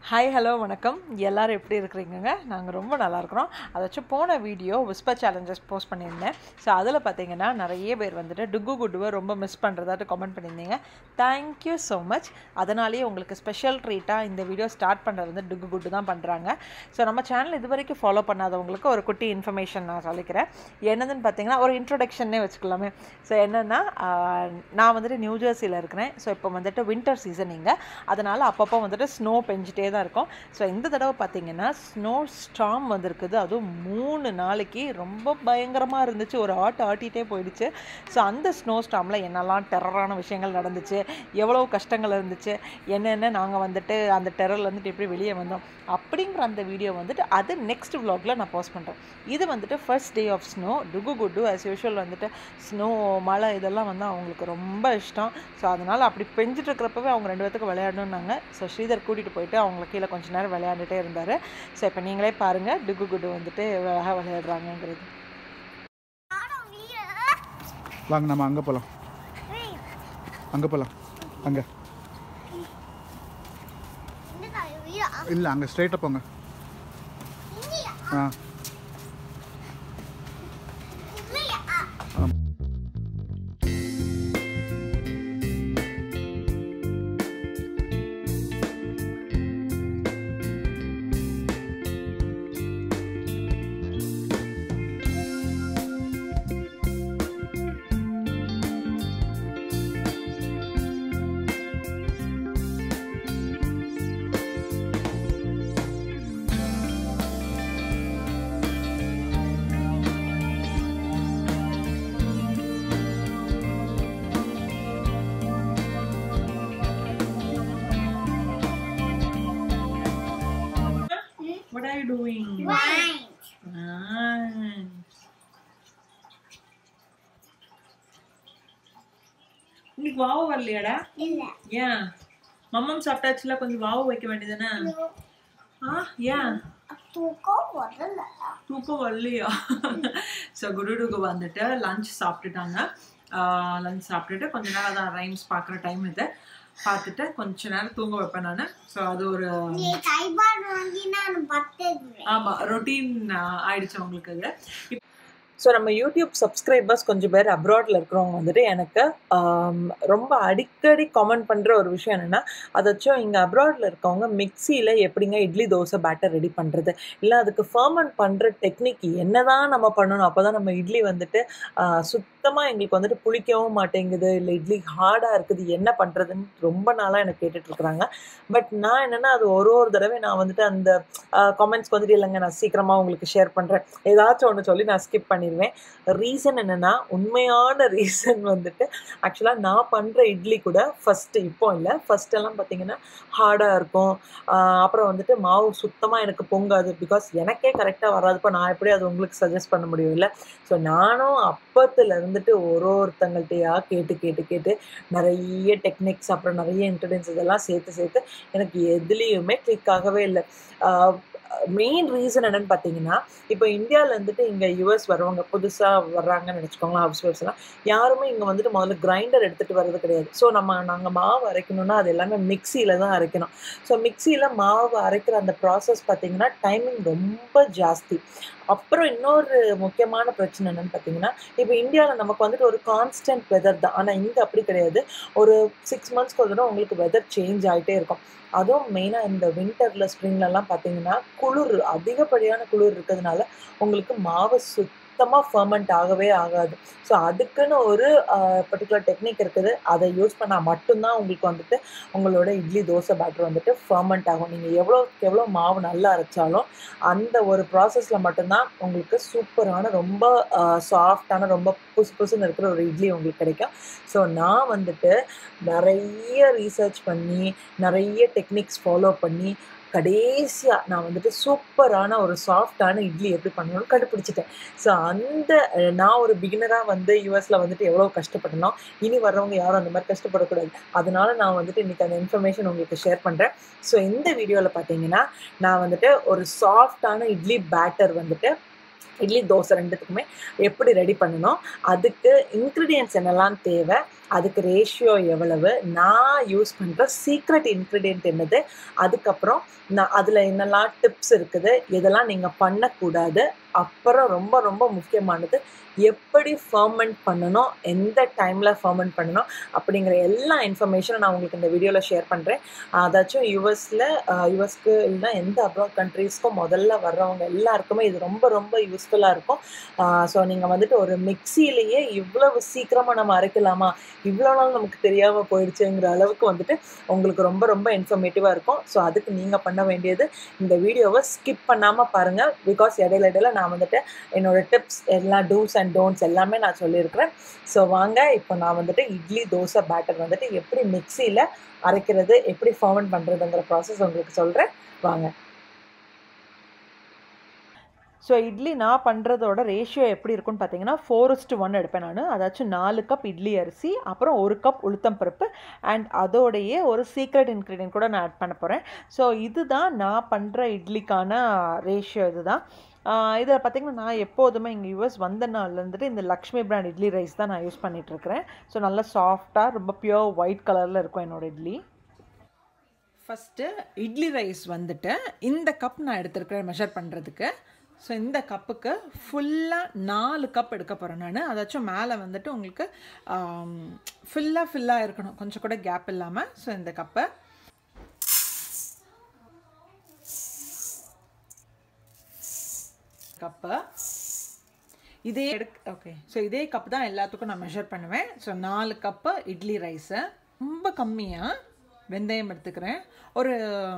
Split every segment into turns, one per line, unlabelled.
Hi hello வணக்கம் எல்லாரும் எப்படி இருக்கிறீங்கங்க நாங்கள் ரொம்ப நல்லா இருக்கிறோம் அதாச்சும் போன வீடியோ விஸ்பர் சேலஞ்சஸ் போஸ்ட் பண்ணியிருந்தேன் ஸோ அதில் பார்த்தீங்கன்னா நிறைய பேர் வந்துட்டு டுகு குட்டுவை ரொம்ப மிஸ் பண்ணுறதாட்டு கமெண்ட் பண்ணியிருந்தீங்க தேங்க்யூ ஸோ மச் அதனாலேயே உங்களுக்கு ஸ்பெஷல் ட்ரீட்டாக இந்த வீடியோ ஸ்டார்ட் பண்ணுறது வந்து டுகு குட்டு தான் பண்ணுறாங்க ஸோ நம்ம சேனல் இது வரைக்கும் ஃபாலோ பண்ணாதவங்களுக்கு ஒரு குட்டி இன்ஃபர்மேஷன் நான் சொல்லிக்கிறேன் என்னதுன்னு பார்த்தீங்கன்னா ஒரு இன்ட்ரொடக்ஷனே வச்சுக்கலாமே ஸோ என்னென்னா நான் வந்துட்டு நியூ ஜெர்சியில் இருக்கிறேன் ஸோ இப்போ வந்துட்டு வின்டர் சீசன் இங்கே அதனால் அப்பப்போ வந்துட்டு ஸ்னோ பெஞ்சிட்டே தான் இருக்கும் ஸோ இந்த தடவை பார்த்தீங்கன்னா ஸ்னோ ஸ்டாம் வந்திருக்குது அதுவும் மூணு நாளைக்கு ரொம்ப பயங்கரமாக இருந்துச்சு ஒரு ஆட்டு ஆட்டிகிட்டே போயிடுச்சு ஸோ அந்த ஸ்னோ ஸ்டாமில் என்னெல்லாம் டெரரான விஷயங்கள் நடந்துச்சு எவ்வளோ கஷ்டங்கள் இருந்துச்சு என்னென்ன நாங்கள் வந்துட்டு அந்த டெரரில் வந்துட்டு எப்படி வெளியே வந்தோம் அப்படிங்கிற அந்த வீடியோ வந்துட்டு அது நெக்ஸ்ட் vlogல நான் போஸ்ட் பண்ணுறேன் இது வந்துட்டு ஃபர்ஸ்ட் டே ஆஃப் ஸ்னோ டுகு குட்டு as யூஷுவல் வந்துட்டு ஸ்னோ மழை இதெல்லாம் வந்து அவங்களுக்கு ரொம்ப இஷ்டம் ஸோ அதனால் அப்படி பெஞ்சிட்டு இருக்கிறப்பவே அவங்க ரெண்டு பேத்துக்கு விளையாடணுன்னாங்க ஸோ ஸ்ரீதர் கூட்டிகிட்டு போயிட்டு அவங்கள கீழே கொஞ்ச நேரம் விளையாண்டுட்டே இருந்தார் ஸோ இப்போ நீங்களே பாருங்கள் டுகு குட்டு வந்துட்டு அழகாக விளையாடுறாங்கங்கிறது
வாங்க நம்ம அங்கே போகலாம் அங்கே போகலாம் அங்கே இல்லை அங்கே ஸ்ட்ரைட்டாக போங்க ஆ
What are you doing? இன்னைக்கு வாவு வரலையாடா ஏன் மம்மம் சாப்பிட்டாச்சுல கொஞ்சம் வாவு வைக்க வேண்டியதானே ஆ ஏன் தூக்கம் வரலையா ஸோ குருடுக்கு வந்துட்டு லஞ்ச் சாப்பிட்டுட்டாங்க லஞ்ச் சாப்பிட்டுட்டு கொஞ்ச நேரம் தான் ரைம்ஸ் பார்க்குற டைம் இது பார்த்துட்டு கொஞ்ச நேரம் தூங்க வைப்பேன் நான் ஸோ அது ஒரு ஆமாம் ரொட்டீன் ஆயிடுச்சு அவங்களுக்கு அது ஸோ நம்ம யூடியூப் சப்ஸ்கிரைபர்ஸ் கொஞ்சம் பேர் அப்ராடில் இருக்கிறவங்க வந்துட்டு எனக்கு ஆம், ரொம்ப அடிக்கடி காமெண்ட் பண்ணுற ஒரு விஷயம் என்னென்னா அதாச்சும் இங்கே அப்ராடில் இருக்கவங்க மிக்சியில் எப்படிங்க இட்லி தோசை பேட்டர் ரெடி பண்ணுறது இல்லை அதுக்கு ஃபர்மெண்ட் பண்ணுற டெக்னிக் என்ன தான் நம்ம பண்ணணும் அப்போ தான் நம்ம இட்லி வந்துட்டு சுத்தமாக எங்களுக்கு வந்துட்டு புளிக்கவும் மாட்டேங்குது இல்லை இட்லி ஹார்டாக இருக்குது என்ன பண்ணுறதுன்னு ரொம்ப நாளாக எனக்கு கேட்டுட்டு இருக்கிறாங்க பட் நான் என்னென்னா அது ஒரு ஒரு தடவை நான் வந்துட்டு அந்த காமெண்ட்ஸ்க்கு வந்துட்டு இல்லைங்க நான் சீக்கிரமாக உங்களுக்கு ஷேர் பண்ணுறேன் ஏதாச்சும் ஒன்று சொல்லி நான் ஸ்கிப் பண்ணிடுவேன் ரீசன் என்னென்னா உண்மையான ரீசன் வந்துட்டு ஆக்சுவலாக நான் பண்ணுற இட்லி கூட ஃபஸ்ட்டு இப்போ இல்லை ஃபஸ்ட்டெல்லாம் பார்த்தீங்கன்னா ஹார்டாக இருக்கும் ஆஹ் அப்புறம் வந்துட்டு மாவு சுத்தமாக எனக்கு பொங்காது பிகாஸ் எனக்கே கரெக்டாக வராதுப்போ நான் எப்படி அது உங்களுக்கு சஜஸ்ட் பண்ண முடியும் இல்லை ஸோ நானும் அப்பத்துல இருந்துட்டு ஒரு ஒருத்தங்கள்ட்டையா கேட்டு கேட்டு கேட்டு நிறைய டெக்னிக்ஸ் அப்புறம் நிறைய இன்டர்டென்ஸ் இதெல்லாம் சேர்த்து சேர்த்து எனக்கு எதுலேயுமே கிளிக் ஆகவே இல்லை மெயின் ரீசன் என்னன்னு பார்த்தீங்கன்னா இப்போ இந்தியாவில் இருந்துட்டு இங்கே யூஎஸ் வரவங்க புதுசாக வர்றாங்கன்னு நினச்சிக்கோங்களேன் ஹவுஸ் ஒய்ஃப்ஸ்லாம் யாருமே இங்கே வந்துட்டு முதல்ல கிரைண்டர் எடுத்துகிட்டு வர்றது கிடையாது ஸோ நம்ம நாங்கள் மாவு அரைக்கணும்னா அது எல்லாமே மிக்சியில் தான் அரைக்கணும் ஸோ மிக்சியில் மாவு அரைக்கிற அந்த ப்ராசஸ் பார்த்தீங்கன்னா டைமிங் ரொம்ப ஜாஸ்தி அப்புறம் இன்னொரு முக்கியமான பிரச்சனை என்னன்னு பார்த்தீங்கன்னா இப்போ இந்தியாவில் நமக்கு வந்துட்டு ஒரு கான்ஸ்டன்ட் வெதர் தான் ஆனால் இங்கே அப்படி கிடையாது ஒரு சிக்ஸ் மந்த்ஸ்க்கு ஒரு தடவை உங்களுக்கு வெதர் சேஞ்ச் ஆகிட்டே இருக்கும் அதுவும் மெயினாக இந்த வின்டரில் ஸ்ப்ரிங்லலாம் பார்த்தீங்கன்னா குளிர் அதிகப்படியான குளிர் இருக்கிறதுனால உங்களுக்கு மாவு சுத்தமாக ஃபர்மெண்ட் ஆகவே ஆகாது ஸோ அதுக்குன்னு ஒரு பர்டிகுலர் டெக்னிக் இருக்குது அதை யூஸ் பண்ணால் மட்டும்தான் உங்களுக்கு வந்துட்டு உங்களோட இட்லி தோசை பேட்டர் வந்துட்டு ஃபர்மெண்ட் ஆகும் நீங்கள் எவ்வளோக்கு எவ்வளோ மாவு நல்லா அரைச்சாலும் அந்த ஒரு ப்ராசஸில் மட்டும்தான் உங்களுக்கு சூப்பரான ரொம்ப சாஃப்டான ரொம்ப புசு புசுன்னு இருக்கிற ஒரு இட்லி உங்களுக்கு கிடைக்கும் ஸோ நான் வந்துட்டு நிறைய ரீசர்ச் பண்ணி நிறைய டெக்னிக்ஸ் ஃபாலோ பண்ணி கடைசியாக நான் வந்துட்டு சூப்பரான ஒரு சாஃப்டான இட்லி எப்படி பண்ணணும்னு கண்டுபிடிச்சிட்டேன் ஸோ அந்த அஹ், நான் ஒரு பிகினராக வந்து யூஎஸில் வந்துட்டு எவ்வளோ கஷ்டப்பட்டனோ இனி வர்றவங்க யாரும் அந்த மாதிரி கஷ்டப்படக்கூடாது அதனால நான் வந்துட்டு இன்னைக்கு அந்த இன்ஃபர்மேஷன் உங்களுக்கு ஷேர் பண்ணுறேன் ஸோ இந்த வீடியோவில் பார்த்தீங்கன்னா நான் வந்துட்டு ஒரு சாஃப்டான இட்லி பேட்டர் வந்துட்டு இட்லி தோசை ரெண்டுத்துக்குமே எப்படி ரெடி பண்ணணும் அதுக்கு இன்க்ரீடியன்ஸ் என்னெல்லாம் தேவை அதுக்கு ரேஷியோ எவ்வளவு நான் யூஸ் பண்ணுற சீக்ரெட் இன்க்ரீடியன்ட் என்னது அதுக்கப்புறம் நான் அதில் என்னெல்லாம் டிப்ஸ் இருக்குது இதெல்லாம் நீங்கள் பண்ணக்கூடாது அப்புறம் ரொம்ப ரொம்ப முக்கியமானது எப்படி ஃபர்மெண்ட் பண்ணணும் எந்த டைமில் ஃபர்மெண்ட் பண்ணணும் அப்படிங்கிற எல்லா இன்ஃபர்மேஷனும் நான் உங்களுக்கு இந்த வீடியோவில் ஷேர் பண்ணுறேன் அதாச்சும் யூஎஸில் யூஎஸ்க்கு இல்லைனா எந்த அப்ராட் கண்ட்ரீஸ்க்கும் முதல்ல வர்றவங்க எல்லாருக்குமே இது ரொம்ப ரொம்ப யூஸ்ஃபுல்லாக இருக்கும் ஸோ நீங்கள் வந்துட்டு ஒரு மிக்சியிலேயே இவ்வளவு சீக்கிரமாக நம்ம அரைக்கலாமா இவ்வளோ நாள் நமக்கு தெரியாமல் போயிடுச்சுங்கிற அளவுக்கு வந்துட்டு உங்களுக்கு ரொம்ப ரொம்ப இன்ஃபர்மேட்டிவாக இருக்கும் ஸோ அதுக்கு நீங்கள் பண்ண வேண்டியது இந்த வீடியோவை ஸ்கிப் பண்ணாமல் பாருங்கள் பிகாஸ் இடையில இடையில நான் வந்துட்டு என்னோட டிப்ஸ் எல்லா டூஸ் அண்ட் டோன்ட்ஸ் எல்லாமே நான் சொல்லியிருக்கிறேன் ஸோ வாங்க இப்போ நான் வந்துட்டு இட்லி தோசை பேட்டர் வந்துட்டு எப்படி மிக்சியில் அரைக்கிறது எப்படி ஃபர்மெண்ட் பண்ணுறதுங்கிற ப்ராசஸ் உங்களுக்கு சொல்கிறேன் வாங்க ஸோ இட்லி நான் பண்ணுறதோட ரேஷியோ எப்படி இருக்குன்னு பார்த்தீங்கன்னா ஃபோரஸ்ட் ஒன் எடுப்பேன் நான் அதாச்சும் நாலு கப் இட்லி அரிசி அப்புறம் ஒரு கப் உளுத்தம் பருப்பு அண்ட் அதோடையே ஒரு சீக்ரெட் இன்க்ரீடியன்ட் கூட நான் ஆட் பண்ண போகிறேன் ஸோ இதுதான் நான் பண்ணுற இட்லிக்கான ரேஷியோ இதுதான் இதில் பார்த்திங்கன்னா நான் எப்போதுமே இங்கே யூஎஸ் வந்த நாள்ல இருந்துட்டு இந்த லக்ஷ்மி பிராண்ட் இட்லி ரைஸ் தான் நான் யூஸ் பண்ணிகிட்ருக்கிறேன் ஸோ நல்லா சாஃப்டாக ரொம்ப பியோர் ஒயிட் கலரில் இருக்கும் என்னோடய இட்லி ஃபஸ்ட்டு இட்லி ரைஸ் வந்துட்டு இந்த கப் நான் எடுத்துருக்கிறேன் மெஷர் பண்ணுறதுக்கு ஸோ இந்த கப்புக்கு ஃபுல்லாக நாலு கப் எடுக்க போகிறேன் நான் அதாச்சும் மேலே வந்துட்டு உங்களுக்கு ஃபுல்லாக ஃபில்லாக இருக்கணும் கொஞ்சம் கூட கேப் இல்லாமல் ஸோ இந்த கப்பை கப்பு இதே எடுக் ஓகே ஸோ இதே கப் தான் எல்லாத்துக்கும் நான் மெஷர் பண்ணுவேன் ஸோ நாலு கப்பு இட்லி ரைஸு ரொம்ப கம்மியாக வெந்தயம் எடுத்துக்கிறேன் ஒரு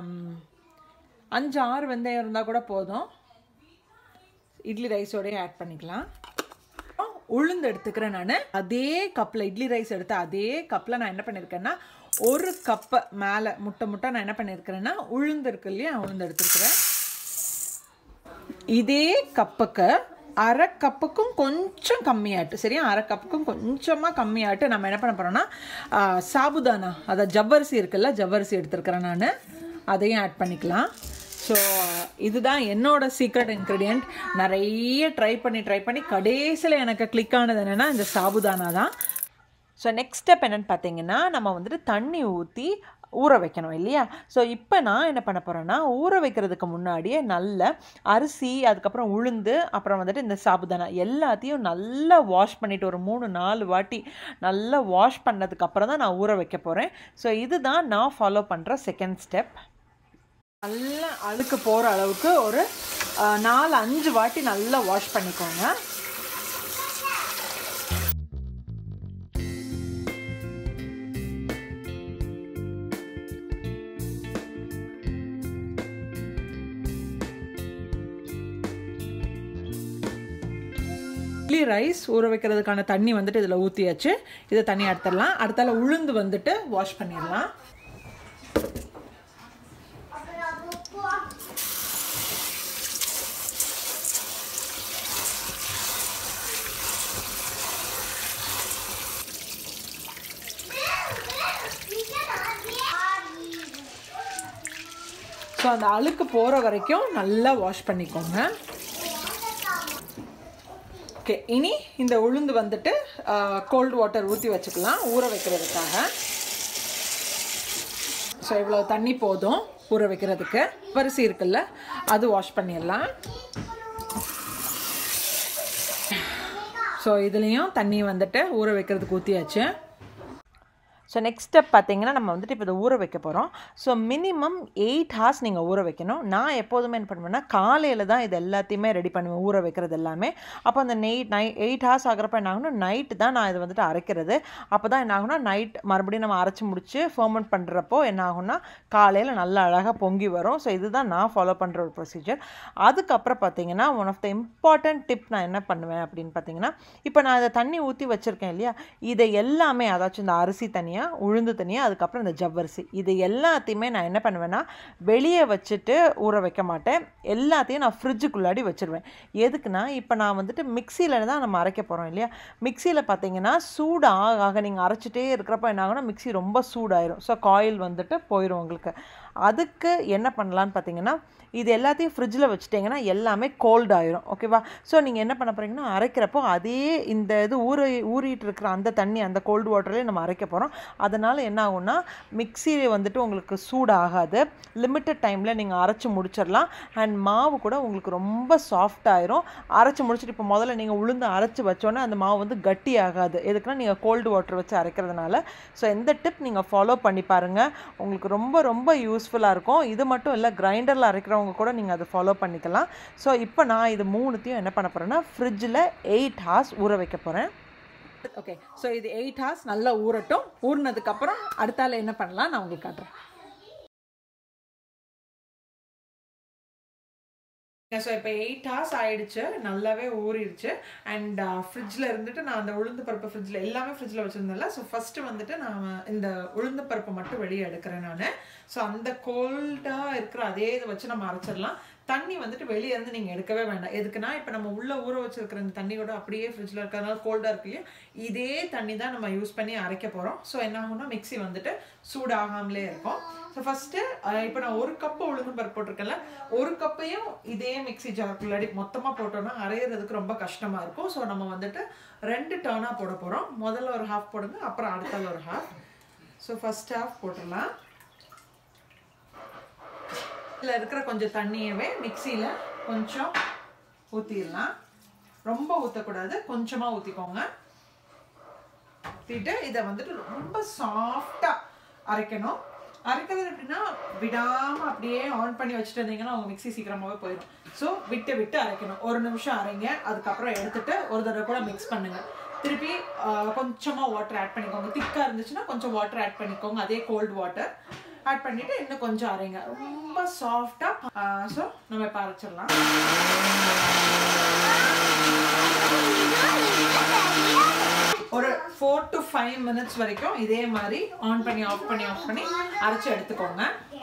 அஞ்சு ஆறு வெந்தயம் இருந்தால் கூட போதும் இட்லி ரைஸோடய ஆட் பண்ணிக்கலாம் உளுந்து எடுத்துக்கிறேன் நான் அதே கப்பில் இட்லி ரைஸ் எடுத்து அதே கப்பில் நான் என்ன பண்ணியிருக்கேன்னா ஒரு கப்பை மேலே முட்டை முட்டை நான் என்ன பண்ணியிருக்கிறேன்னா உளுந்து இருக்கு இல்லையா உளுந்து எடுத்துருக்கிறேன் இதே கப்புக்கு அரை கப்புக்கும் கொஞ்சம் கம்மியாட்டு சரியா அரை கப்புக்கும் கொஞ்சமாக கம்மியாட்டு நம்ம என்ன பண்ண போகிறோம்னா சாபுதானா அதை ஜவ்வரிசி இருக்குல்ல ஜவ்வரிசி எடுத்துருக்கிறேன் நான் அதையும் ஆட் பண்ணிக்கலாம் ஸோ இதுதான் என்னோட சீக்ரெட் இன்க்ரீடியண்ட் நிறைய ட்ரை பண்ணி ட்ரை பண்ணி கடைசியில் எனக்கு கிளிக் ஆனது என்னென்னா இந்த சாபுதானா தான் ஸோ நெக்ஸ்ட் ஸ்டெப் என்னென்னு பார்த்தீங்கன்னா நம்ம வந்துட்டு தண்ணி ஊற்றி ஊற வைக்கணும் இல்லையா ஸோ இப்போ நான் என்ன பண்ண போகிறேன்னா ஊற வைக்கிறதுக்கு முன்னாடியே நல்ல அரிசி அதுக்கப்புறம் உளுந்து அப்புறம் வந்துட்டு இந்த சாபுதானா எல்லாத்தையும் நல்லா வாஷ் பண்ணிவிட்டு ஒரு மூணு நாலு வாட்டி நல்லா வாஷ் பண்ணதுக்கப்புறம் தான் நான் ஊற வைக்க போகிறேன் ஸோ இதுதான் நான் ஃபாலோ பண்ணுற செகண்ட் ஸ்டெப் நல்லா அழுக்கு போகிற அளவுக்கு ஒரு நாலு அஞ்சு வாட்டி நல்லா வாஷ் பண்ணிக்கோங்க இட்லி ரைஸ் ஊற வைக்கிறதுக்கான தண்ணி வந்துட்டு இதில் ஊற்றியாச்சு இதை தண்ணி எடுத்துடலாம் அடுத்தால உளுந்து வந்துட்டு வாஷ் பண்ணிடலாம் ஸோ அந்த அழுக்கு போகிற வரைக்கும் நல்லா வாஷ் பண்ணிக்கோங்க ஓகே இனி இந்த உளுந்து வந்துட்டு கோல்டு வாட்டர் ஊற்றி வச்சுக்கலாம் ஊற வைக்கிறதுக்காக ஸோ இவ்வளோ தண்ணி போதும் ஊற வைக்கிறதுக்கு பரிசி இருக்குல்ல அது வாஷ் பண்ணிடலாம் ஸோ இதுலேயும் தண்ணி வந்துட்டு ஊற வைக்கிறதுக்கு ஊற்றியாச்சு ஸோ நெக்ஸ்ட் ஸ்டெப் பார்த்தீங்கன்னா நம்ம வந்துட்டு இப்போ இதை ஊற வைக்க போகிறோம் ஸோ மினிமம் எயிட் ஹார்ஸ் நீங்கள் ஊற வைக்கணும் நான் எப்போதுமே என்ன பண்ணுவேன்னா காலையில் தான் இது எல்லாத்தையுமே ரெடி பண்ணுவேன் ஊற வைக்கிறது எல்லாமே அப்போ அந்த நெய்ட் நை எயிட் ஹார்ஸ் ஆகிறப்ப என்ன ஆகணும் நைட்டு தான் நான் இதை வந்துட்டு அரைக்கிறது அப்போ தான் என்ன ஆகும்னா நைட் மறுபடியும் நம்ம அரைச்சி முடிச்சு ஃபர்மெண்ட் பண்ணுறப்போ என்ன ஆகும்னா காலையில் நல்லா அழகாக பொங்கி வரும் ஸோ இதுதான் நான் ஃபாலோ பண்ணுற ஒரு ப்ரொசீஜர் அதுக்கப்புறம் பார்த்தீங்கன்னா one of the important tip நான் என்ன பண்ணுவேன் அப்படின்னு பார்த்தீங்கன்னா இப்போ நான் இதை தண்ணி ஊற்றி வச்சுருக்கேன் இல்லையா இதை எல்லாமே அதாச்சும் இந்த அரிசி தனியாக தனியாக உளுந்து தனியாக அதுக்கப்புறம் இந்த ஜவ்வரிசி இது எல்லாத்தையுமே நான் என்ன பண்ணுவேன்னா வெளியே வச்சுட்டு ஊற வைக்க மாட்டேன் எல்லாத்தையும் நான் ஃப்ரிட்ஜுக்குள்ளாடி வச்சுருவேன் எதுக்குன்னா இப்போ நான் வந்துட்டு மிக்சியில் தான் நம்ம அரைக்க போகிறோம் இல்லையா மிக்சியில் பார்த்தீங்கன்னா சூடு ஆக ஆக நீங்கள் அரைச்சிட்டே இருக்கிறப்ப என்ன ஆகும்னா மிக்சி ரொம்ப சூடாயிரும் ஸோ காயில் வந்துட்டு போயிடும் உங்களுக்கு அதுக்கு என்ன பண்ணலான்னு பார்த்தீங்கன்னா இது எல்லாத்தையும் ஃப்ரிட்ஜில் வச்சுட்டிங்கன்னா எல்லாமே கோல்ட் ஆயிரும் ஓகேவா ஸோ நீங்கள் என்ன பண்ண போகிறீங்கன்னா அரைக்கிறப்போ அதே இந்த இது ஊற ஊறிட்டு இருக்கிற அந்த தண்ணி அந்த கோல்டு வாட்டர்லேயே நம்ம அரைக்க போகிறோம் அதனால் என்ன ஆகும்னா மிக்ஸி வந்துட்டு உங்களுக்கு சூடாகாது லிமிட்டட் டைமில் நீங்கள் அரைச்சி முடிச்சிடலாம் அண்ட் மாவு கூட உங்களுக்கு ரொம்ப சாஃப்ட் ஆயிரும் அரைச்சி முடிச்சுட்டு இப்போ முதல்ல நீங்கள் உளுந்து அரைச்சி வச்சோன்னே அந்த மாவு வந்து கட்டி ஆகாது எதுக்குன்னா நீங்கள் கோல்டு வாட்டர் வச்சு அரைக்கிறதுனால ஸோ எந்த டிப் நீங்கள் ஃபாலோ பண்ணி பாருங்கள் உங்களுக்கு ரொம்ப ரொம்ப யூஸ்ஃபுல்லாக இருக்கும் இது மட்டும் இல்லை கிரைண்டரில் அரைக்கிறவங்க கூட நீங்கள் அதை ஃபாலோ பண்ணிக்கலாம் ஸோ இப்போ நான் இது மூணுத்தையும் என்ன பண்ண போகிறேன்னா ஃப்ரிட்ஜில் எயிட் ஹார்ஸ் ஊற வைக்க போகிறேன் ஓகே ஸோ இது எயிட் ஹார்ஸ் நல்லா ஊறட்டும் ஊறினதுக்கப்புறம் அடுத்தால என்ன பண்ணலாம் நான் உங்களுக்கு காட்டுறேன் ஸோ இப்போ எயிட் ஹவர்ஸ் ஆயிடுச்சு நல்லாவே ஊறிடுச்சு அண்ட் ஃப்ரிட்ஜில் இருந்துட்டு நான் அந்த உளுந்து பருப்பு ஃப்ரிட்ஜில் எல்லாமே ஃப்ரிட்ஜில் வச்சுருந்தேன்ல ஸோ ஃபஸ்ட்டு வந்துட்டு நான் இந்த உளுந்து பருப்பை மட்டும் வெளியே எடுக்கிறேன் நான் ஸோ அந்த கோல்டாக இருக்கிற அதே இதை வச்சு நம்ம அரைச்சிடலாம் தண்ணி வந்துட்டு வெளியே இருந்து நீங்கள் எடுக்கவே வேண்டாம் எதுக்குன்னா இப்போ நம்ம உள்ளே ஊற வச்சிருக்கிற இந்த தண்ணியோட அப்படியே ஃப்ரிட்ஜில் இருக்கிறதுனால கோல்டாக இருக்கு இல்லையா இதே தண்ணி தான் நம்ம யூஸ் பண்ணி அரைக்க போகிறோம் ஸோ என்ன ஆகும்னா மிக்ஸி வந்துட்டு சூடாகாமலே இருக்கும் ஸோ ஃபஸ்ட்டு இப்போ நான் ஒரு கப்பு உளுந்து பருப்பு போட்டிருக்கேன்ல ஒரு கப்பையும் இதே மிக்ஸி ஜார்க்குள்ளாடி மொத்தமாக போட்டோம்னா அரைகிறதுக்கு ரொம்ப கஷ்டமாக இருக்கும் ஸோ நம்ம வந்துட்டு ரெண்டு டர்னாக போட போகிறோம் முதல்ல ஒரு ஹாஃப் போடுங்க அப்புறம் அடுத்தால ஒரு ஹாஃப் ஸோ ஃபஸ்ட் ஹாஃப் போட்டுடலாம் இதில் இருக்கிற கொஞ்சம் தண்ணியவே மிக்சியில் கொஞ்சம் ஊற்றிடலாம் ரொம்ப ஊற்றக்கூடாது கொஞ்சமாக ஊற்றிக்கோங்க ஊற்றிட்டு இதை வந்துட்டு ரொம்ப சாஃப்டாக அரைக்கணும் அரைக்கிறது எப்படின்னா விடாமல் அப்படியே ஆன் பண்ணி வச்சுட்டு இருந்தீங்கன்னா உங்கள் மிக்ஸி சீக்கிரமாகவே போயிடும் ஸோ விட்டு விட்டு அரைக்கணும் ஒரு நிமிஷம் அரைங்க அதுக்கப்புறம் எடுத்துட்டு ஒரு தடவை கூட மிக்ஸ் பண்ணுங்கள் திருப்பி கொஞ்சமாக வாட்டர் ஆட் பண்ணிக்கோங்க திக்காக இருந்துச்சுன்னா கொஞ்சம் வாட்டர் ஆட் பண்ணிக்கோங்க அதே கோல்டு வாட்டர் ஆட் பண்ணிவிட்டு இன்னும் கொஞ்சம் அரைங்க ரொம்ப சாஃப்டாக ஸோ நம்ம இப்போ அரைச்சிடலாம் ஒரு ஃபோர் டு ஃபைவ் மினிட்ஸ் வரைக்கும் இதே மாதிரி ஆன் பண்ணி ஆஃப் பண்ணி ஆஃப் பண்ணி அரைச்சி எடுத்துக்கோங்க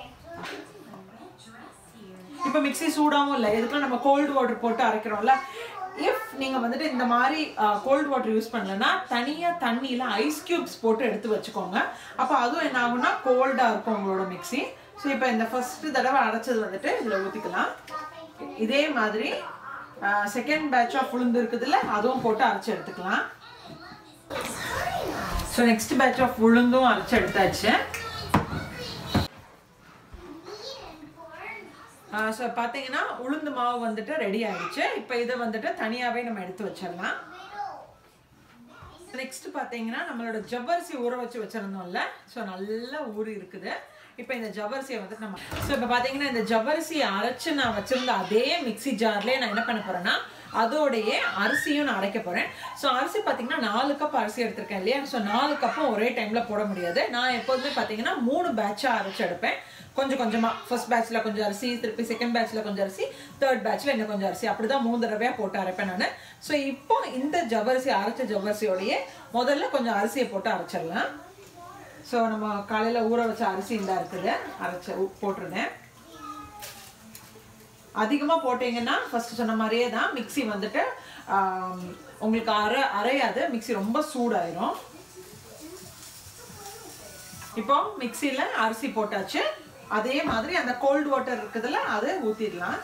இப்போ மிக்ஸி சூடாகவும் இல்லை இதுக்குள்ள நம்ம கோல்டு வாட்டர் போட்டு அரைக்கிறோம்ல இஃப் நீங்கள் வந்துட்டு இந்த மாதிரி கோல்டு வாட்டர் யூஸ் பண்ணலன்னா தனியாக தண்ணியில் ஐஸ் க்யூப்ஸ் போட்டு எடுத்து வச்சுக்கோங்க அப்போ அதுவும் என்ன ஆகும்னா கோல்டாக இருக்கும் உங்களோட மிக்ஸி ஸோ இப்போ இந்த ஃபர்ஸ்ட் தடவை அரைச்சது வந்துட்டு இதில் ஊற்றிக்கலாம் இதே மாதிரி செகண்ட் பேட்ச் ஆஃப் உளுந்து இருக்குதுல்ல அதுவும் போட்டு அரைச்சி எடுத்துக்கலாம் ஸோ நெக்ஸ்ட் பேட்ச் ஆஃப் உளுந்தும் அரைச்சி எடுத்தாச்சு ஸோ பார்த்தீங்கன்னா உளுந்து மாவு வந்துட்டு ரெடி ஆயிடுச்சு இப்போ இதை வந்துட்டு தனியாகவே நம்ம எடுத்து வச்சிடலாம் நெக்ஸ்ட் பார்த்தீங்கன்னா நம்மளோட ஜவ்வரிசி ஊற வச்சு வச்சிருந்தோம்ல ஸோ நல்லா ஊறி இருக்குது இப்போ இந்த ஜவ்வரிசியை வந்துட்டு நம்ம ஸோ இப்போ பார்த்தீங்கன்னா இந்த ஜவ்வரிசியை அரைச்சு நான் வச்சிருந்த அதே மிக்சி ஜார்லேயே நான் என்ன பண்ண போறேன்னா அதோடைய அரிசியும் நான் அரைக்க போறேன் ஸோ அரிசி பார்த்தீங்கன்னா நாலு கப் அரிசி எடுத்திருக்கேன் இல்லையா ஸோ நாலு கப்பும் ஒரே டைம்ல போட முடியாது நான் எப்போதுமே பார்த்தீங்கன்னா மூணு பேட்சா அரைச்சு எடுப்பேன் கொஞ்சம் கொஞ்சமா ஃபர்ஸ்ட் பேட்ச்ல கொஞ்சம் அரிசி திருப்பி செகண்ட் பேட்ச்ல கொஞ்சம் அரிசி தேர்ட் பேட்ச்ல இன்னும் கொஞ்சம் அரிசி அப்படிதான் மூணு தடவையா போட்டு அரைப்பேன் நான் ஸோ இப்போ இந்த ஜவ்வரிசி அரைச்ச ஜவ்வரிசியோடய முதல்ல கொஞ்சம் அரிசியை போட்டு அரைச்சிடலாம் ஸோ நம்ம காலையில் ஊற வச்ச அரிசி இந்த இருக்குது அரைச்ச போட்டிருந்தேன் அதிகமாக போட்டிங்கன்னா ஃபர்ஸ்ட் சொன்ன மாதிரியே தான் மிக்சி வந்துட்டு உங்களுக்கு அரை அரையாது மிக்சி ரொம்ப சூடாயிரும் இப்போ மிக்சியில் அரிசி போட்டாச்சு அதே மாதிரி அந்த கோல்டு வாட்டர் இருக்குதுல்ல அதை ஊற்றிடலாம்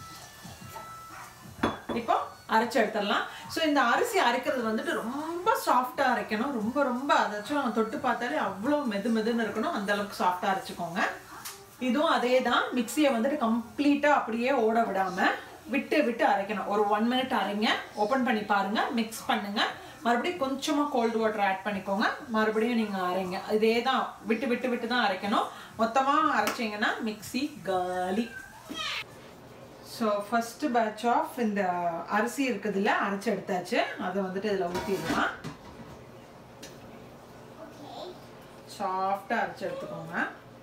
இப்போ அரைச்சு எடுத்துடலாம் ஸோ இந்த அரிசி அரைக்கிறது வந்துட்டு ரொம்ப சாஃப்டாக அரைக்கணும் ரொம்ப ரொம்ப அதாச்சும் தொட்டு பார்த்தாலே அவ்வளோ மெது மெதுன்னு இருக்கணும் அந்த அளவுக்கு சாஃப்டாக அரைச்சிக்கோங்க இதுவும் அதே தான் மிக்சியை வந்துட்டு கம்ப்ளீட்டாக அப்படியே ஓட விடாமல் விட்டு விட்டு அரைக்கணும் ஒரு ஒன் மினிட் அரைங்க ஓப்பன் பண்ணி பாருங்க மிக்ஸ் பண்ணுங்க மறுபடியும் கொஞ்சமாக கோல்டு வாட்டர் ஆட் பண்ணிக்கோங்க மறுபடியும் நீங்கள் அரைங்க இதே தான் விட்டு விட்டு விட்டு தான் அரைக்கணும் மொத்தமாக அரைச்சிங்கன்னா மிக்சி காலி ஸோ ஃபஸ்ட்டு பேட்ச் ஆஃப் இந்த அரிசி இருக்குதுல்ல அரைச்சி எடுத்தாச்சு அதை வந்துட்டு இதில் ஊற்றிடலாம் சாஃப்டாக அரைச்சி எடுத்துக்கோங்க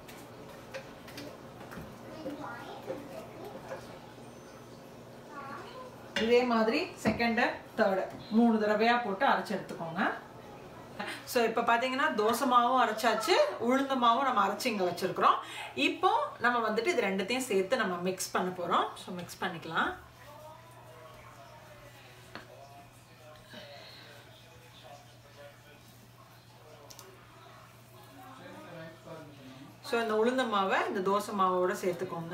இதே மாதிரி செகண்டு தேர்டு மூணு தடவையாக போட்டு அரைச்சி எடுத்துக்கோங்க ஸோ இப்போ பார்த்தீங்கன்னா தோசை மாவும் அரைச்சாச்சு உளுந்த மாவும் நம்ம அரைச்சி இங்கே வச்சுருக்குறோம் இப்போ நம்ம வந்துட்டு இது ரெண்டுத்தையும் சேர்த்து நம்ம மிக்ஸ் பண்ண போகிறோம் ஸோ மிக்ஸ் பண்ணிக்கலாம் ஸோ இந்த உளுந்த மாவை இந்த தோசை மாவோட சேர்த்துக்கோங்க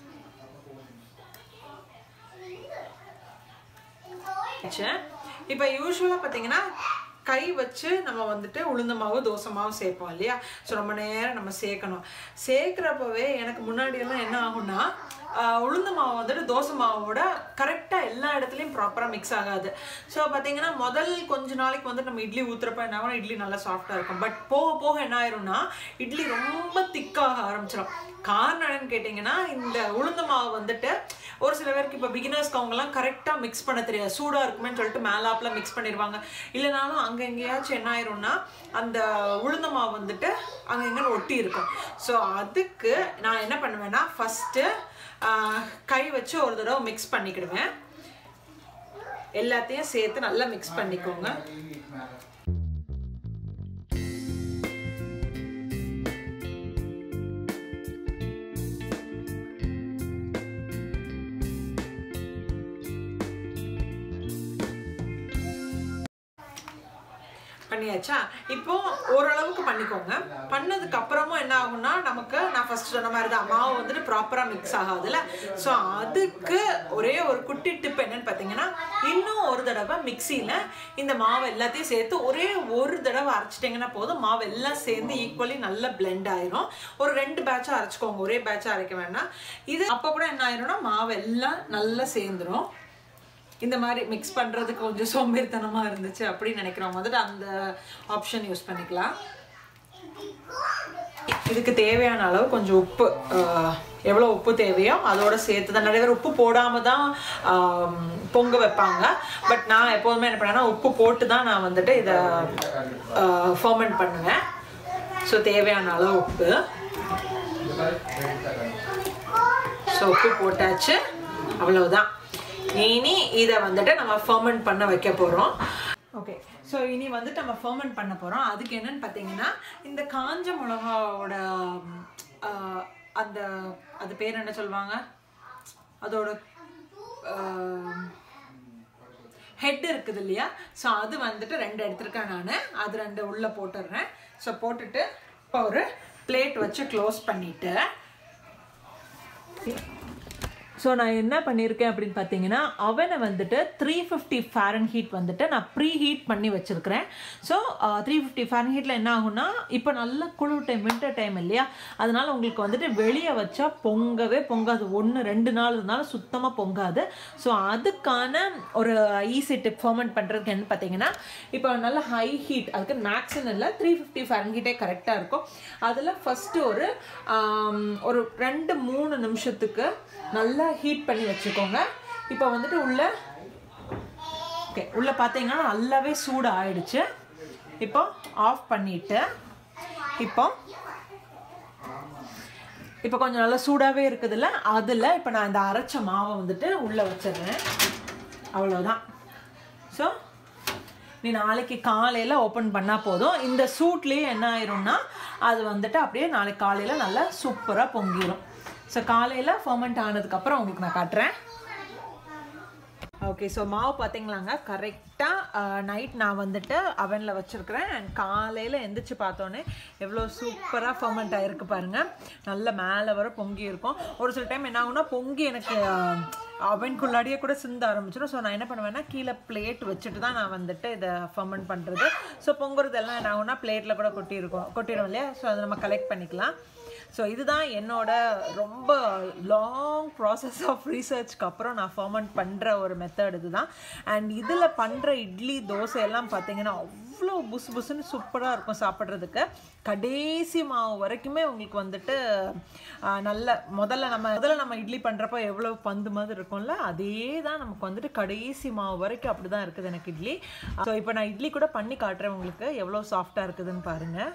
இப்போ யூஸ்வலாக பார்த்தீங்கன்னா கை வச்சு நம்ம வந்துட்டு உளுந்த மாவு தோசை மாவு சேர்ப்போம் இல்லையா ஸோ ரொம்ப நேரம் நம்ம சேர்க்கணும் சேர்க்குறப்பவே எனக்கு முன்னாடியெல்லாம் என்ன ஆகும்னா ஆஹ், உளுந்த மாவு வந்துட்டு தோசை மாவோட கரெக்டாக எல்லா இடத்துலையும் ப்ராப்பராக மிக்ஸ் ஆகாது ஸோ பார்த்தீங்கன்னா முதல் கொஞ்ச நாளைக்கு வந்து நம்ம இட்லி ஊற்றுறப்ப என்ன ஆகும் இட்லி நல்லா சாஃப்டாக இருக்கும் பட் போக போக என்ன ஆயிரும்னா இட்லி ரொம்ப திக்காக ஆரம்பிச்சிடும் காரணம் என்னன்னு கேட்டிங்கன்னா இந்த உளுந்த மாவு வந்துட்டு ஒரு சில பேருக்கு இப்போ பிகினர்ஸ்க்கு அவங்கலாம் கரெக்டாக மிக்ஸ் பண்ண தெரியாது சூடாக இருக்குமேன்னு சொல்லிட்டு மேலாப்பில் மிக்ஸ் பண்ணிடுவாங்க இல்லைனாலும் அங்கே எங்கேயாச்சும் என்ன ஆயிரும்னா அந்த உளுந்த மாவு வந்துட்டு அங்கே எங்கன்னு ஒட்டி இருக்கும் ஸோ அதுக்கு நான் என்ன பண்ணுவேன்னா ஃபஸ்ட்டு கை வச்சு ஒரு தடவை மிக்ஸ் பண்ணிக்கிடுவேன் எல்லாத்தையும் சேர்த்து நல்லா மிக்ஸ் பண்ணிக்கோங்க பண்ணியாச்சா இப்போ ஓரளவுக்கு பண்ணிக்கோங்க பண்ணதுக்கு அப்புறமும் என்ன ஆகும்னா நமக்கு நான் ஃபர்ஸ்ட் சொன்ன மாதிரி தான் மாவு வந்துட்டு ப்ராப்பராக மிக்ஸ் ஆகாதுல்ல ஸோ அதுக்கு ஒரே ஒரு குட்டி டிப் என்னன்னு பார்த்தீங்கன்னா இன்னும் ஒரு தடவை மிக்சியில் இந்த மாவு எல்லாத்தையும் சேர்த்து ஒரே ஒரு தடவை அரைச்சிட்டிங்கன்னா போதும் மாவு எல்லாம் சேர்ந்து ஈக்குவலி நல்லா பிளெண்ட் ஆயிரும் ஒரு ரெண்டு பேட்சாக அரைச்சிக்கோங்க ஒரே பேட்சாக அரைக்க வேண்டாம் இது அப்போ கூட என்ன ஆயிரும்னா மாவு எல்லாம் நல்லா சேர்ந்துரும் இந்த மாதிரி மிக்ஸ் பண்ணுறதுக்கு கொஞ்சம் சோம்பேறித்தனமாக இருந்துச்சு அப்படின்னு நினைக்கிறவங்க வந்துட்டு அந்த ஆப்ஷன் யூஸ் பண்ணிக்கலாம் இதுக்கு தேவையான அளவு கொஞ்சம் உப்பு ஆஹ், எவ்வளோ உப்பு தேவையோ அதோட சேர்த்து தான் நிறைய பேர் உப்பு போடாமல் தான் ஆம், பொங்க வைப்பாங்க பட் நான் எப்போதுமே என்ன பண்ணேன்னா உப்பு போட்டு தான் நான் வந்துட்டு இதை ஃபர்மெண்ட் பண்ணுவேன் ஸோ தேவையான அளவு உப்பு ஸோ உப்பு போட்டாச்சு அவ்வளவுதான் இனி இதை வந்துட்டு நம்ம ஃபர்மெண்ட் பண்ண வைக்க போகிறோம் ஓகே ஸோ இனி வந்துட்டு நம்ம ஃபர்மெண்ட் பண்ண போகிறோம் அதுக்கு என்னன்னு பார்த்தீங்கன்னா இந்த காஞ்ச மிளகாவோட ம், ஆஹ், அந்த அது பேர் என்ன சொல்லுவாங்க அதோட ஹெட் இருக்குது இல்லையா ஸோ அது வந்துட்டு ரெண்டு எடுத்திருக்கேன் நான் அது ரெண்டு உள்ளே போட்டுடுறேன் ஸோ போட்டுட்டு இப்போ ஒரு பிளேட் வச்சு க்ளோஸ் பண்ணிவிட்டு ஸோ நான் என்ன பண்ணியிருக்கேன் அப்படின்னு பார்த்தீங்கன்னா அவனை வந்துட்டு த்ரீ ஃபிஃப்டி ஃபேரன் ஹீட் வந்துட்டு நான் ப்ரீ ஹீட் பண்ணி வச்சுருக்கிறேன் ஸோ த்ரீ ஃபிஃப்டி ஃபேரன் ஹீட்டில் என்ன ஆகும்னா இப்போ நல்ல குளிர் டைம் வின்டர் டைம் இல்லையா அதனால உங்களுக்கு வந்துட்டு வெளியே வச்சா பொங்கவே பொங்காது ஒன்று ரெண்டு நாள் இருந்தாலும் சுத்தமாக பொங்காது ஸோ அதுக்கான ஒரு ஈஸி டிப் ஃபர்மெண்ட் பண்ணுறதுக்கு என்ன பார்த்தீங்கன்னா இப்போ நல்ல ஹை ஹீட் அதுக்கு மேக்ஸின் இல்லை த்ரீ ஃபிஃப்டி ஃபேரன் ஹீட்டே கரெக்டாக இருக்கும் அதில் ஃபஸ்ட்டு ஒரு ஆம், ஒரு ரெண்டு மூணு நிமிஷத்துக்கு நல்லா ஹீட் பண்ணி வச்சுக்கோங்க இப்போ வந்துட்டு உள்ள ஓகே உள்ள பார்த்தீங்கன்னா நல்லாவே சூடு ஆயிடுச்சு இப்போ ஆஃப் பண்ணிட்டு இப்போ இப்போ கொஞ்சம் நல்லா சூடாகவே இருக்குதுல்ல அதில் இப்போ நான் இந்த அரைச்ச மாவை வந்துட்டு உள்ளே வச்சிடுறேன் அவ்வளோதான் ஸோ நீ நாளைக்கு காலையில் ஓப்பன் பண்ணால் போதும் இந்த சூட்லேயே என்ன ஆயிரும்னா அது வந்துட்டு அப்படியே நாளைக்கு காலையில் நல்லா சூப்பராக பொங்கிடும் ஸோ காலையில் ஃபர்மெண்ட் ஆனதுக்கப்புறம் உங்களுக்கு நான் காட்டுறேன் ஓகே ஸோ மாவு பார்த்தீங்களாங்க கரெக்டாக நைட் நான் வந்துட்டு அவனில் வச்சுருக்கிறேன் அண்ட் காலையில் எந்திரிச்சு பார்த்தோன்னே எவ்வளோ சூப்பராக ஃபர்மெண்ட் ஆகிருக்கு பாருங்கள் நல்ல மேலே வர பொங்கி இருக்கும் ஒரு சில டைம் என்ன ஆகும்னா பொங்கி எனக்கு அவனுக்குள்ளாடியே கூட சிந்த ஆரம்பிச்சிடும் ஸோ நான் என்ன பண்ணுவேன்னா கீழே பிளேட் வச்சுட்டு தான் நான் வந்துட்டு இதை ஃபர்மெண்ட் பண்ணுறது ஸோ பொங்குறதெல்லாம் என்ன ஆகும்னா பிளேட்டில் கூட கொட்டியிருக்கும் கொட்டிடும் இல்லையா ஸோ அதை நம்ம கலெக்ட் பண்ணிக்கலாம் ஸோ இதுதான் என்னோட ரொம்ப லாங் ப்ராசஸ் ஆஃப் ரீசர்ச்க்கு அப்புறம் நான் ஃபர்மெண்ட் பண்ணுற ஒரு மெத்தட் இதுதான் அண்ட் இதில் பண்ணுற இட்லி தோசை எல்லாம் பார்த்தீங்கன்னா அவ்வளோ புசு புசுன்னு சூப்பராக இருக்கும் சாப்பிட்றதுக்கு கடைசி மாவு வரைக்குமே உங்களுக்கு வந்துட்டு ஆஹ், நல்ல முதல்ல நம்ம முதல்ல நம்ம இட்லி பண்ணுறப்போ எவ்வளோ பந்து மாதிரி இருக்கும்ல அதே தான் நமக்கு வந்துட்டு கடைசி மாவு வரைக்கும் அப்படி தான் இருக்குது எனக்கு இட்லி ஸோ இப்போ நான் இட்லி கூட பண்ணி காட்டுறேன் உங்களுக்கு எவ்வளோ சாஃப்டாக இருக்குதுன்னு பாருங்கள்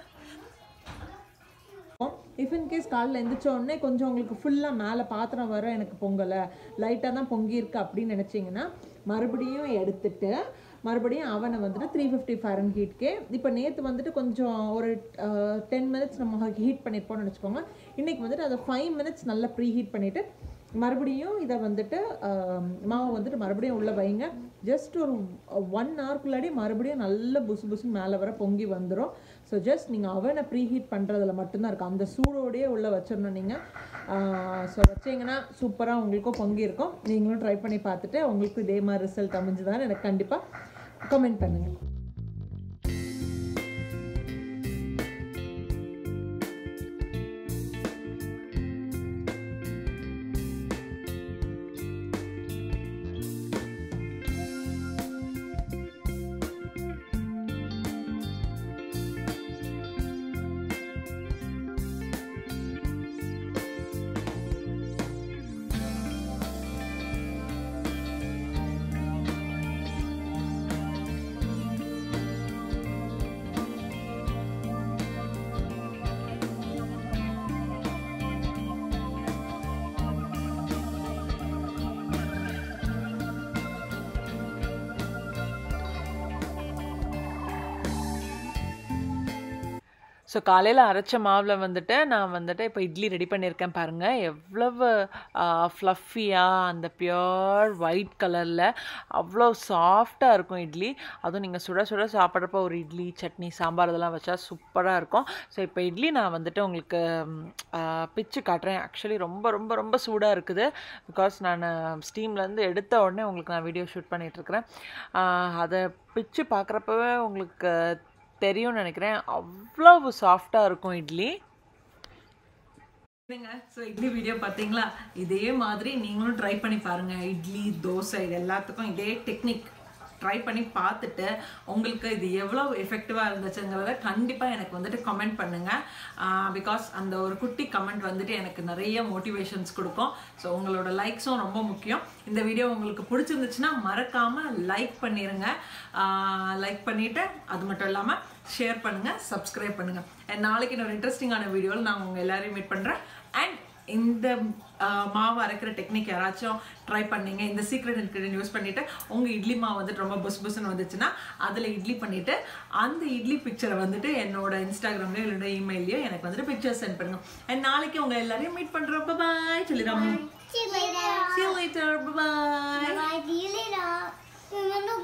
இஃப் இன் கேஸ் காலைல எந்திரிச்ச உடனே கொஞ்சம் உங்களுக்கு ஃபுல்லாக மேலே பாத்திரம் வர எனக்கு பொங்கலை லைட்டாக தான் பொங்கியிருக்கு அப்படின்னு நினச்சிங்கன்னா மறுபடியும் எடுத்துட்டு மறுபடியும் அவனை வந்துட்டு த்ரீ ஃபிஃப்டி ஃபேரன் ஹீட்கே இப்போ நேற்று வந்துட்டு கொஞ்சம் ஒரு டென் மினிட்ஸ் நம்ம ஹீட் பண்ணியிருப்போம்னு வச்சுக்கோங்க இன்றைக்கி வந்துட்டு அதை ஃபைவ் மினிட்ஸ் நல்லா ப்ரீ ஹீட் பண்ணிவிட்டு மறுபடியும் இதை வந்துட்டு ஆம், மாவு வந்துட்டு மறுபடியும் உள்ளே வைங்க ஜஸ்ட் ஒரு ஒன் ஹவர்க்குள்ளாடி மறுபடியும் நல்ல புசு புசுன்னு மேலே வர பொங்கி வந்துடும் ஸோ ஜஸ்ட் நீங்கள் அவனை ப்ரீ ஹீட் பண்ணுறதுல மட்டும்தான் இருக்கும் அந்த சூடோடையே உள்ளே வச்சிடணும் நீங்கள் ஸோ வச்சிங்கன்னா சூப்பராக உங்களுக்கும் பொங்கி இருக்கும் நீங்களும் ட்ரை பண்ணி பார்த்துட்டு உங்களுக்கு இதே மாதிரி ரிசல்ட் அமைஞ்சுதான்னு எனக்கு கண்டிப்பாக கமெண்ட் பண்ணுங்கள் ஸோ காலையில் அரைச்ச மாவில் வந்துட்டு நான் வந்துட்டு இப்போ இட்லி ரெடி பண்ணியிருக்கேன் பாருங்கள் எவ்வளவு ஃப்ளஃபியாக அந்த பியோர் ஒயிட் கலரில் அவ்வளோ சாஃப்டாக இருக்கும் இட்லி அதுவும் நீங்கள் சுட சுட சாப்பிட்றப்ப ஒரு இட்லி சட்னி சாம்பார் இதெல்லாம் வச்சா சூப்பராக இருக்கும் ஸோ இப்போ இட்லி நான் வந்துட்டு உங்களுக்கு ம், ஆ, பிச்சு காட்டுறேன் ஆக்சுவலி ரொம்ப ரொம்ப ரொம்ப சூடாக இருக்குது பிகாஸ் நான் ஸ்டீம்லேருந்து எடுத்த உடனே உங்களுக்கு நான் வீடியோ ஷூட் பண்ணிகிட்ருக்கிறேன் அதை பிச்சு பார்க்குறப்பவே உங்களுக்கு தெரியும்னு நினைக்கிறேன் அவ்வளவு சாஃப்டாக இருக்கும் இட்லி ஸோ இட்லி வீடியோ பார்த்தீங்களா இதே மாதிரி நீங்களும் ட்ரை பண்ணி பாருங்க இட்லி தோசை இது எல்லாத்துக்கும் இதே டெக்னிக் ட்ரை பண்ணி பார்த்துட்டு உங்களுக்கு இது எவ்வளோ எஃபெக்டிவாக இருந்துச்சுங்கிறத கண்டிப்பாக எனக்கு வந்துட்டு கமெண்ட் பண்ணுங்கள் பிகாஸ் அந்த ஒரு குட்டி கமெண்ட் வந்துட்டு எனக்கு நிறைய மோட்டிவேஷன்ஸ் கொடுக்கும் ஸோ உங்களோட லைக்ஸும் ரொம்ப முக்கியம் இந்த வீடியோ உங்களுக்கு பிடிச்சிருந்துச்சுன்னா மறக்காமல் லைக் பண்ணிடுங்க லைக் பண்ணிவிட்டு அது மட்டும் இல்லாமல் ஷேர் பண்ணுங்கள் சப்ஸ்கிரைப் பண்ணுங்கள் And நாளைக்கு இன்னொரு இன்ட்ரெஸ்டிங்கான வீடியோவில் நான் உங்கள் எல்லாரையும் மீட் பண்ணுறேன் அண்ட் இந்த ஆஹ், மாவு அரைக்கிற டெக்னிக் யாராச்சும் ட்ரை பண்ணீங்க இந்த சீக்ரெட் இன்க்ரீடியன்ட் யூஸ் பண்ணிட்டு உங்க இட்லி மாவு வந்துட்டு ரொம்ப புஸ் புஸ்ன்னு வந்துச்சுன்னா அதுல இட்லி பண்ணிட்டு அந்த இட்லி பிக்சரை வந்துட்டு என்னோட இன்ஸ்டாகிராம்லயோ என்னோட இமெயிலையோ எனக்கு வந்துட்டு பிக்சர் சென்ட் பண்ணுங்க அண்ட் நாளைக்கு உங்க எல்லாரையும் மீட் பண்றோம் பாய் சொல்லிடாம
See you later.
See you later. Bye bye.
Bye. See you later. Remember